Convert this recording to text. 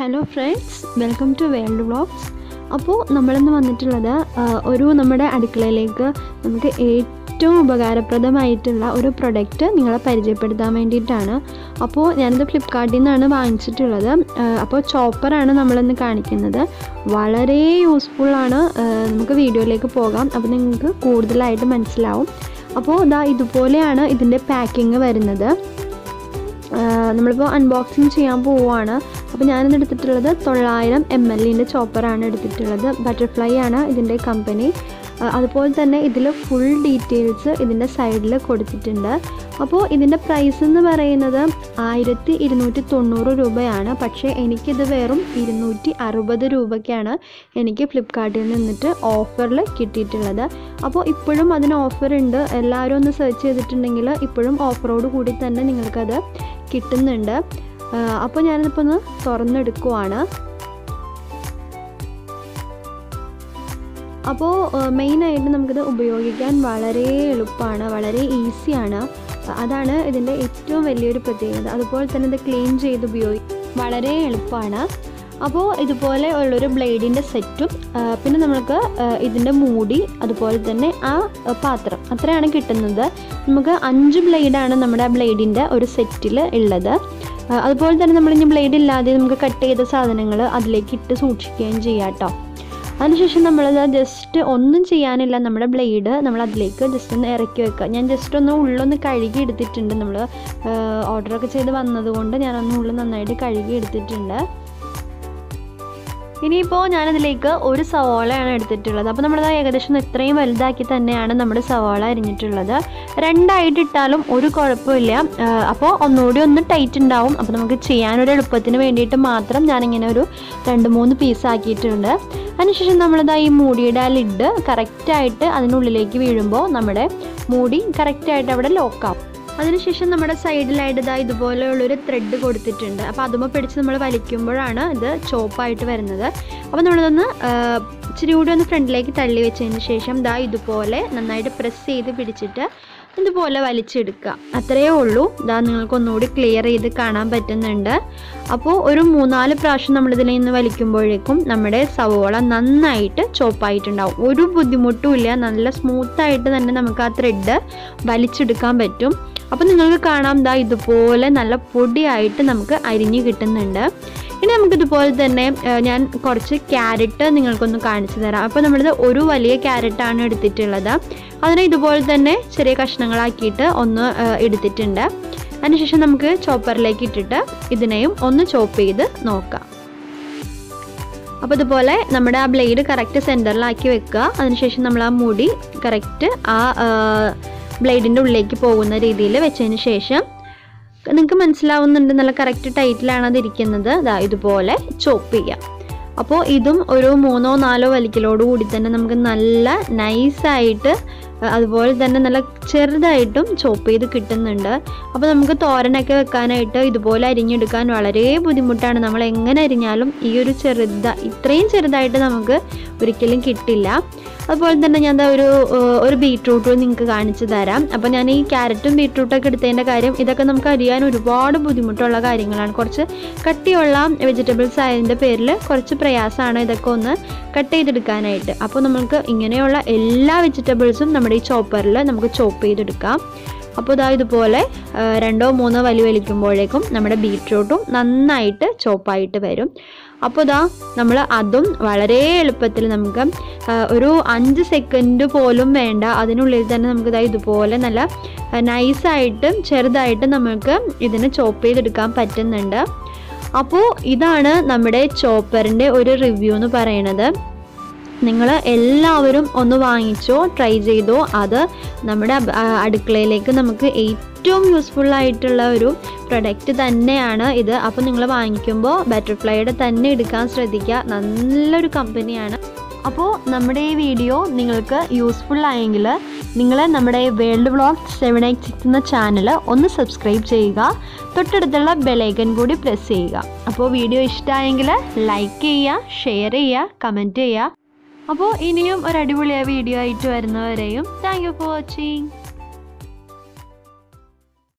hello friends welcome to world vlogs അപ്പോൾ നമ്മളിന്ന് വന്നിട്ടുള്ളത് ആ, ഒരു നമ്മുടെ അടുക്കളയിലേക്ക് നമുക്ക് ഏറ്റവും ഉപകാരപ്രദമായിട്ടുള്ള ഒരു പ്രൊഡക്റ്റ് നിങ്ങളെ പരിചയപ്പെടുത്താൻ വേണ്ടിയിട്ടാണ് അപ്പോൾ ഞാനിത് ഫ്ലിപ്കാർട്ടിൽ നിന്നാണ് വാങ്ങിച്ചിട്ടുള്ളത് ആ, അപ്പോൾ ചോപ്പറാണ് നമ്മളിന്ന് കാണിക്കുന്നത് വളരെ യൂസ്ഫുള്ളാണ് നമുക്ക് വീഡിയോയിലേക്ക് പോകാം അപ്പോൾ നിങ്ങൾക്ക് കൂടുതലായിട്ട് മനസ്സിലാവും അപ്പോൾ ഇതാ ഇതുപോലെയാണ് ഇതിൻ്റെ പാക്കിങ് വരുന്നത് ആഹ് നമ്മളിപ്പോൾ അൺബോക്സിങ് ചെയ്യാൻ പോവുകയാണ് അപ്പോൾ ഞാനിന്ന് എടുത്തിട്ടുള്ളത് തൊള്ളായിരം എം എല്ലിൻ്റെ ചോപ്പറാണ് എടുത്തിട്ടുള്ളത് ബട്ടർഫ്ലൈ ആണ് ഇതിൻ്റെ കമ്പനി ആഹ് അതുപോലെ തന്നെ ഇതിൽ ഫുൾ ഡീറ്റെയിൽസ് ഇതിൻ്റെ സൈഡിൽ കൊടുത്തിട്ടുണ്ട് അപ്പോൾ ഇതിൻ്റെ പ്രൈസ് എന്ന് പറയുന്നത് ആയിരത്തി ഇരുന്നൂറ്റി തൊണ്ണൂറ് രൂപയാണ് പക്ഷേ എനിക്കിത് വെറും ഇരുന്നൂറ്റി അറുപത് രൂപയ്ക്കാണ് എനിക്ക് ഫ്ലിപ്കാർട്ടിൽ നിന്നിട്ട് ഓഫറിൽ കിട്ടിയിട്ടുള്ളത് അപ്പോൾ ഇപ്പോഴും അതിന് ഓഫർ ഉണ്ട് എല്ലാവരും ഒന്ന് സെർച്ച് ചെയ്തിട്ടുണ്ടെങ്കിൽ ഇപ്പോഴും ഓഫറോട് കൂടി തന്നെ നിങ്ങൾക്കത് കിട്ടുന്നുണ്ട് ആഹ് അപ്പോൾ ഞാനിതിപ്പോൾ ഒന്ന് തുറന്നെടുക്കുവാണ് അപ്പോൾ മെയിനായിട്ട് നമുക്കിത് ഉപയോഗിക്കാൻ വളരെ എളുപ്പമാണ് വളരെ ഈസിയാണ് അതാണ് ഇതിൻ്റെ ഏറ്റവും വലിയൊരു പ്രത്യേകത അതുപോലെ തന്നെ ഇത് ക്ലീൻ ചെയ്ത് ഉപയോഗിക്കാൻ വളരെ എളുപ്പമാണ് അപ്പോൾ ഇതുപോലെ ഉള്ളൊരു ബ്ലേഡിൻ്റെ സെറ്റും ആ, പിന്നെ നമുക്ക് ആ, ഇതിൻ്റെ മൂടി അതുപോലെ തന്നെ ആ ആ, പാത്രം അത്രയാണ് കിട്ടുന്നത് നമുക്ക് അഞ്ച് ബ്ലേഡാണ് നമ്മുടെ ആ ബ്ലേഡിൻ്റെ ഒരു സെറ്റിൽ ഉള്ളത് ആ, അതുപോലെ തന്നെ നമ്മളിനി ബ്ലേഡ് ഇല്ലാതെ നമുക്ക് കട്ട് ചെയ്ത സാധനങ്ങൾ അതിലേക്ക് ഇട്ട് സൂക്ഷിക്കുകയും ചെയ്യാം കേട്ടോ അതിനുശേഷം നമ്മളത് ജസ്റ്റ് ഒന്നും ചെയ്യാനില്ല നമ്മുടെ ബ്ലേഡ് നമ്മൾ അതിലേക്ക് ജസ്റ്റ് ഒന്ന് ഇറക്കി വെക്കുക ഞാൻ ജസ്റ്റ് ഒന്ന് ഉള്ളൊന്ന് കഴുകി എടുത്തിട്ടുണ്ട് നമ്മൾ ഓർഡറൊക്കെ ചെയ്ത് വന്നതുകൊണ്ട് ഞാനൊന്ന് ഉള്ളു നന്നായിട്ട് കഴുകി എടുത്തിട്ടുണ്ട് ഇനിയിപ്പോൾ ഞാനതിലേക്ക് ഒരു സവാളയാണ് എടുത്തിട്ടുള്ളത് അപ്പോൾ നമ്മളത് ഏകദേശം ഇത്രയും വലുതാക്കി തന്നെയാണ് നമ്മുടെ സവാള അരിഞ്ഞിട്ടുള്ളത് രണ്ടായിട്ട് ഇട്ടാലും ഒരു കുഴപ്പമില്ല ആ, അപ്പോൾ ഒന്നുകൂടി ഒന്ന് ടൈറ്റ് ഉണ്ടാവും അപ്പോൾ നമുക്ക് ചെയ്യാനൊരു എളുപ്പത്തിന് വേണ്ടിയിട്ട് മാത്രം ഞാനിങ്ങനെ ഒരു രണ്ട് മൂന്ന് പീസ് ആക്കിയിട്ടുണ്ട് അതിനുശേഷം നമ്മളിതാ ഈ മൂടിയുടെ ആ ലിഡ് കറക്റ്റായിട്ട് അതിനുള്ളിലേക്ക് വീഴുമ്പോൾ നമ്മുടെ മൂടി കറക്റ്റായിട്ട് അവിടെ ലോക്കാവും അതിനുശേഷം നമ്മുടെ സൈഡിലായിട്ട് ഇതാ ഇതുപോലെയുള്ളൊരു ത്രെഡ് കൊടുത്തിട്ടുണ്ട് അപ്പോൾ അതുമ്പോൾ പിടിച്ച് നമ്മൾ വലിക്കുമ്പോഴാണ് ഇത് ചോപ്പായിട്ട് വരുന്നത് അപ്പോൾ നമ്മളിതൊന്ന് ആ, ഇച്ചിരി കൂടി ഒന്ന് ഫ്രണ്ടിലേക്ക് തള്ളി വെച്ചതിന് ശേഷം ദാ ഇതുപോലെ നന്നായിട്ട് പ്രസ് ചെയ്ത് പിടിച്ചിട്ട് ഇതുപോലെ വലിച്ചെടുക്കുക അത്രയേ ഉള്ളൂ ഇതാ നിങ്ങൾക്ക് ഒന്നുകൂടി ക്ലിയർ ചെയ്ത് കാണാൻ പറ്റുന്നുണ്ട് അപ്പോൾ ഒരു മൂന്നാല് പ്രാവശ്യം നമ്മളിതിൽ നിന്ന് വലിക്കുമ്പോഴേക്കും നമ്മുടെ സവോള നന്നായിട്ട് ചോപ്പായിട്ടുണ്ടാവും ഒരു ബുദ്ധിമുട്ടുമില്ല നല്ല സ്മൂത്തായിട്ട് തന്നെ നമുക്ക് ആ ത്രെഡ് വലിച്ചെടുക്കാൻ പറ്റും അപ്പോൾ നിങ്ങൾക്ക് കാണാം ദാ ഇതുപോലെ നല്ല പൊടിയായിട്ട് നമുക്ക് അരിഞ്ഞ് കിട്ടുന്നുണ്ട് ഇനി നമുക്കിതുപോലെ തന്നെ ഏഹ്, ഞാൻ കുറച്ച് ക്യാരറ്റ് നിങ്ങൾക്കൊന്ന് കാണിച്ചു തരാം അപ്പോൾ നമ്മളിത് ഒരു വലിയ ക്യാരറ്റാണ് എടുത്തിട്ടുള്ളത് അതിനെ ഇതുപോലെ തന്നെ ചെറിയ കഷ്ണങ്ങളാക്കിയിട്ട് ഒന്ന് ഏഹ്, എടുത്തിട്ടുണ്ട് അതിനുശേഷം നമുക്ക് ചോപ്പറിലേക്ക് ഇട്ടിട്ട് ഇതിനെയും ഒന്ന് ചോപ്പ് ചെയ്ത് നോക്കാം അപ്പോൾ ഇതുപോലെ നമ്മുടെ ആ ബ്ലേഡ് കറക്റ്റ് സെൻറ്ററിലാക്കി വെക്കുക അതിനുശേഷം നമ്മൾ ആ മുടി കറക്റ്റ് ആ ബ്ലേഡിൻ്റെ ഉള്ളിലേക്ക് പോകുന്ന രീതിയിൽ വെച്ചതിന് ശേഷം നിങ്ങൾക്ക് മനസ്സിലാവുന്നുണ്ട് നല്ല കറക്റ്റ് ടൈറ്റിലാണ് അത് ഇരിക്കുന്നത് ദാ ഇതുപോലെ ചോപ്പ് ചെയ്യാം അപ്പോൾ ഇതും ഒരു മൂന്നോ നാലോ വലിക്കലോട് കൂടി തന്നെ നമുക്ക് നല്ല നൈസായിട്ട് അതുപോലെ തന്നെ നല്ല ചെറുതായിട്ടും ചോപ്പ് ചെയ്ത് കിട്ടുന്നുണ്ട് അപ്പോൾ നമുക്ക് തോരനൊക്കെ വെക്കാനായിട്ട് ഇതുപോലെ അരിഞ്ഞെടുക്കാൻ വളരെ ബുദ്ധിമുട്ടാണ് നമ്മൾ എങ്ങനെ അരിഞ്ഞാലും ഈ ഒരു ചെറുത ഇത്രയും ചെറുതായിട്ട് നമുക്ക് ഒരിക്കലും കിട്ടില്ല അതുപോലെ തന്നെ ഞാൻ ദാ ഒരു ഏഹ്, ഒരു ബീട്രൂട്ട് നിങ്ങൾക്ക് കാണിച്ചു തരാം അപ്പോൾ ഞാൻ ഈ ക്യാരറ്റും ബീട്രൂട്ടൊക്കെ എടുത്തതിൻ്റെ കാര്യം ഇതൊക്കെ നമുക്ക് അറിയാൻ ഒരുപാട് ബുദ്ധിമുട്ടുള്ള കാര്യങ്ങളാണ് കുറച്ച് കട്ടിയുള്ള വെജിറ്റബിൾസ് ആയതിൻ്റെ പേരിൽ കുറച്ച് പ്രയാസമാണ് ഇതൊക്കെ ഒന്ന് കട്ട് ചെയ്തെടുക്കാനായിട്ട് അപ്പോൾ നമുക്ക് ഇങ്ങനെയുള്ള എല്ലാ വെജിറ്റബിൾസും നമ്മുടെ ഈ ചോപ്പറിൽ നമുക്ക് ചോപ്പ് ചെയ്തെടുക്കാം അപ്പോൾ ഇതാ ഇതുപോലെ ആ, രണ്ടോ മൂന്നോ വലി വലിക്കുമ്പോഴേക്കും നമ്മുടെ ബീട്രൂട്ടും നന്നായിട്ട് ചോപ്പായിട്ട് വരും അപ്പോൾ ഇതാ നമ്മൾ അതും വളരെ എളുപ്പത്തിൽ നമുക്ക് ആ, ഒരു അഞ്ച് സെക്കൻഡ് പോലും വേണ്ട അതിനുള്ളിൽ തന്നെ നമുക്ക് ഇതാ ഇതുപോലെ നല്ല നൈസായിട്ട് ചെറുതായിട്ട് നമുക്ക് ഇതിന് ചോപ്പ് ചെയ്തെടുക്കാൻ പറ്റുന്നുണ്ട് അപ്പോൾ ഇതാണ് നമ്മുടെ ചോപ്പറിൻ്റെ ഒരു റിവ്യൂ എന്ന് പറയുന്നത് നിങ്ങൾ എല്ലാവരും ഒന്ന് വാങ്ങിച്ചോ ട്രൈ ചെയ്തോ അത് നമ്മുടെ അബ്- ആ, അടുക്കളയിലേക്ക് നമുക്ക് ഏറ്റവും യൂസ്ഫുൾ ആയിട്ടുള്ള ഒരു പ്രൊഡക്റ്റ് തന്നെയാണ് ഇത് അപ്പോൾ നിങ്ങൾ വാങ്ങിക്കുമ്പോൾ ബട്ടർഫ്ലൈയുടെ തന്നെ എടുക്കാൻ ശ്രദ്ധിക്കുക നല്ലൊരു കമ്പനിയാണ് അപ്പോൾ നമ്മുടെ ഈ വീഡിയോ നിങ്ങൾക്ക് യൂസ്ഫുൾ ആയെങ്കിൽ നിങ്ങൾ നമ്മുടെ world vlog seven eight six എന്ന ചാനൽ ഒന്ന് സബ്സ്ക്രൈബ് ചെയ്യുക തൊട്ടടുത്തുള്ള ബെലൈക്കൻ കൂടി പ്രസ് ചെയ്യുക അപ്പോൾ വീഡിയോ ഇഷ്ടമായെങ്കിൽ ലൈക്ക് ചെയ്യുക ഷെയർ ചെയ്യുക കമൻറ്റ് ചെയ്യുക അപ്പോൾ ഇനിയും ഒരു അടിപൊളിയായ വീഡിയോ ആയിട്ട് വരുന്നവരെയും താങ്ക് യു ഫോർ വാച്ചിങ്